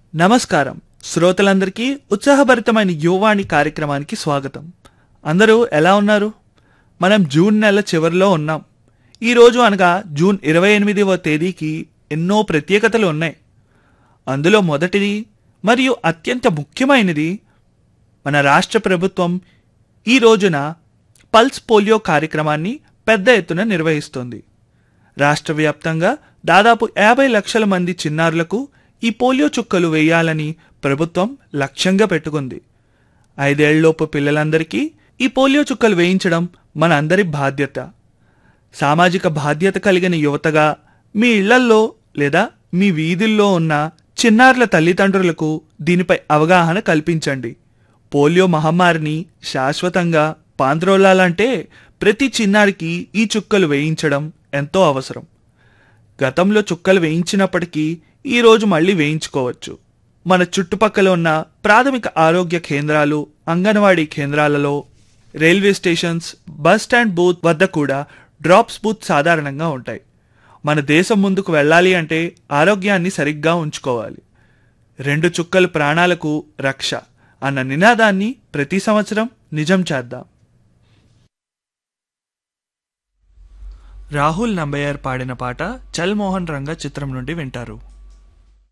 నమస్కారం శ్రోతలందరికీ ఉత్సాహభరితమైన యువవాణి కార్యక్రమానికి స్వాగతం అందరూ ఎలా ఉన్నారు మనం జూన్ నెల చివరిలో ఉన్నాం ఈ రోజు అనగా జూన్ ఇరవై ఎనిమిదవ తేదీకి ఎన్నో ప్రత్యేకతలు ఉన్నాయి అందులో మొదటిది మరియు అత్యంత ముఖ్యమైనది మన రాష్ట్ర ప్రభుత్వం ఈ రోజున పల్స్ పోలియో కార్యక్రమాన్ని పెద్ద ఎత్తున నిర్వహిస్తోంది రాష్ట్ర వ్యాప్తంగా దాదాపు యాభై లక్షల మంది చిన్నారులకు ఈ పోలియో చుక్కలు వేయాలని ప్రభుత్వం లక్ష్యంగా పెట్టుకుంది ఐదేళ్లలోపు పిల్లలందరికీ ఈ పోలియో చుక్కలు వేయించడం మన అందరి బాధ్యత సామాజిక బాధ్యత కలిగిన యువతగా మీ ఇళ్లల్లో లేదా మీ వీధుల్లో ఉన్న చిన్నారుల తల్లిదండ్రులకు దీనిపై అవగాహన కల్పించండి పోలియో మహమ్మారిని శాశ్వతంగా పాంద్రోలాలంటే ప్రతి చిన్నారికి ఈ చుక్కలు వేయించడం ఎంతో అవసరం గతంలో చుక్కలు వేయించినప్పటికీ ఈ రోజు మళ్ళీ వేయించుకోవచ్చు మన చుట్టుపక్కల ఉన్న ప్రాథమిక ఆరోగ్య కేంద్రాలు అంగన్వాడీ కేంద్రాలలో railway stations bus stand booth వద్ద కూడా డ్రాప్స్ బూత్ సాధారణంగా ఉంటాయి మన దేశం ముందుకు వెళ్ళాలి అంటే ఆరోగ్యాన్ని సరిగ్గా ఉంచుకోవాలి రెండు చుక్కలు ప్రాణాలకు రక్ష అన్న నినాదాన్ని ప్రతి సంవత్సరం నిజం చేద్దాం రాహుల్ నంబయ్యర్ పాడిన పాట చల్ మోహన్ రంగ చిత్రం నుండి వింటారు